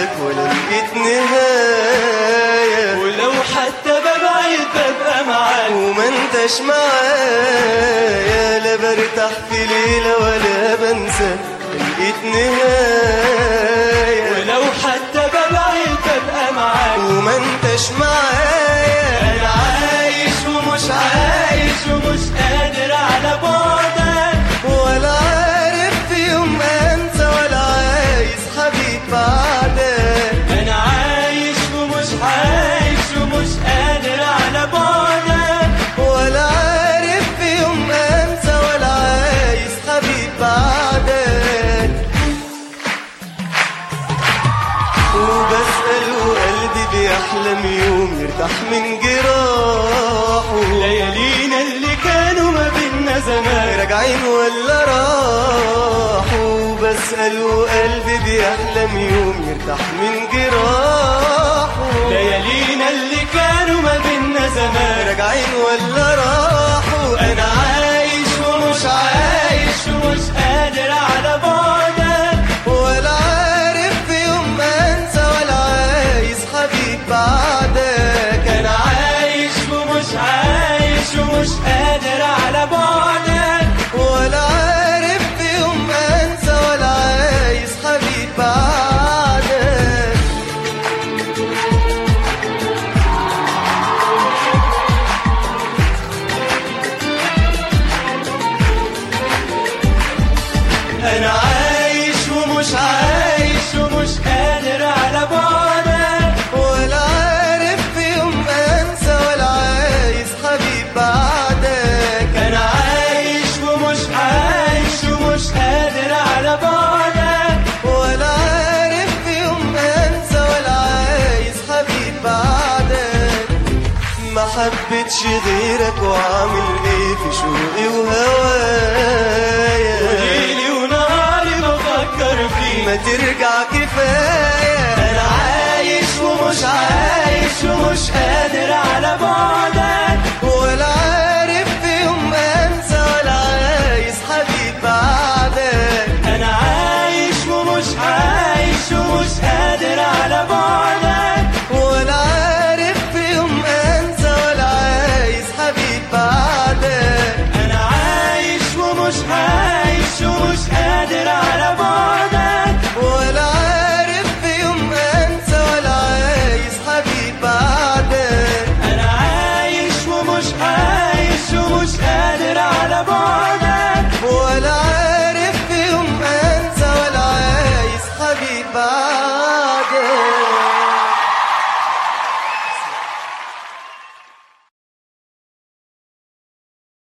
لك ولا لقيت نهاية ولو حتى ببعد ببقى معاك وما انتش معايا لا برتاح في ليلة ولا بنسى لقيت نهاية ولو حتى ببعد ببقى معاك وما انتش معايا انا عايش ومش عايش ومش قادر على بعدك ولا عارف في يوم انسى ولا عايز حبيب بعدك انا عايش ومش عايش ومش قادر على بعدك ولا عارف في يوم انسى ولا عايز حبيب بعدك وبسأل وقلبي بيحلم يوم يرتاح من جراحه ليالينا اللي كانوا ما بينا زمان راجعين ولا راحوا بسأل وقلبي بيحلم يوم يرتاح من جراحه ليالينا اللي كانوا ما بينا زمان راجعين ولا راحوا انا عايش ومش عايش ومش قادر على بعدك ولا عارف في يوم انسى ولا عايز حبيب بعدك انا عايش ومش عايش ومش قادر على بعدك ولا عارف في يوم انسى ولا عايز حبيب بعدك انا عايش ومش عايش ومش قادر على بعدك ولا عارف في يوم انسى ولا عايز حبيب بعدك انا عايش ومش عايش ومش قادر على بعدك ولا عارف في يوم انسى ولا عايز حبيب بعدك ما حبيتش غيرك وعامل ايه في شوقي وهوايا ليلي ونهاري بفكر فيك ما ترجع كفايه انا عايش ومش عايش ومش قادر على بعدك ولا عارف في يوم انسى ولا عايز حبيب بعدك انا عايش ومش عايش ومش قادر على بعدك ولا عارف في يوم انسى ولا عايز حبيب بعدك انا عايش ومش عايش ومش قادر على بعدك ولا عارف في يوم انسى ولا عايز حبيب بعدك انا عايش ومش عايش ومش قادر على بعدك